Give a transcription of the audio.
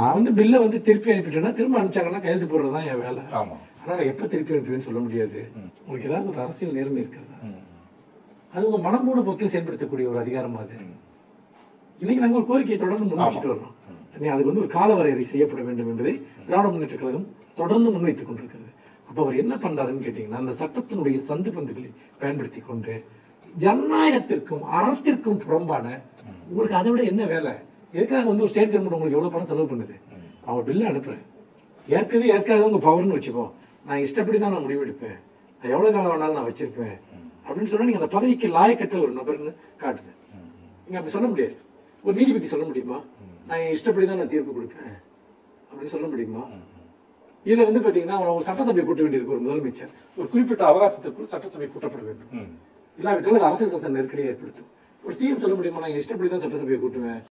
நான் வந்து பில்லை வந்து திருப்பி அனுப்பிட்டேன்னா திரும்ப அனுப்பிச்சாங்கன்னா கையெழுத்து போடுறது தான் என் வேலை ஆமா ஆனால் நான் எப்போ திருப்பி அனுப்புவேன்னு சொல்ல முடியாது உங்களுக்கு ஏதாவது ஒரு அரசியல் நேர்மை இருக்கிறதா ம். அது உங்க மனம் போன போக்கில் செயல்படுத்தக்கூடிய ஒரு அதிகாரம் அது இன்னைக்கு நாங்கள் ஒரு கோரிக்கையை தொடர்ந்து முன்வச்சுட்டு வர்றோம் நீ அதுக்கு வந்து ஒரு கால வரையறை செய்யப்பட வேண்டும் என்பதை திராவிட முன்னேற்ற கழகம் தொடர்ந்து முன்வைத்துக் கொண்டிருக்கிறது அப்ப அவர் என்ன பண்றாருன்னு கேட்டீங்கன்னா அந்த சட்டத்தினுடைய சந்து பந்துகளை பயன்படுத்தி கொண்டு ஜனநாயகத்திற்கும் அறத்திற்கும் புறம்பான உங்களுக்கு அதை விட என்ன வேலை எதுக்காக வந்து ஒரு ஸ்டேட் கவர்மெண்ட் உங்களுக்கு எவ்வளவு பணம் செலவு பண்ணுது அவன் பில்லை அனுப்புறேன் ஏற்கனவே ஏற்காத உங்க பவர்னு வச்சுப்போம் நான் இஷ்டப்படி தான் நான் முடிவெடுப்பேன் நான் எவ்வளவு காலம் வேணாலும் நான் வச்சிருப்பேன் அப்படின்னு சொன்னா நீங்க அந்த பதவிக்கு லாயக்கற்ற ஒரு நபர்னு காட்டுது நீங்க அப்படி சொல்ல முடியாது ஒரு நீதிபதி சொல்ல முடியுமா நான் என் இஷ்டப்படி தான் நான் தீர்ப்பு கொடுப்பேன் அப்படின்னு சொல்ல முடியுமா இதுல வந்து பாத்தீங்கன்னா அவர் ஒரு சட்டசபை கூட்ட வேண்டியிருக்கு ஒரு முதலமைச்சர் ஒரு குறிப்பிட்ட அவகாசத்திற்குள் சட்டசபை கூட்டப்பட வேண்டும் ம். இல்லாவிட்டால் அது அரசியல் சாசன நெருக்கடியை ஏற்படுத்தும் ஒரு சிஎம் சொல்ல முடியுமா நான் என் இஷ்டப்படி தான் சட்டசபையை கூட்டுவேன்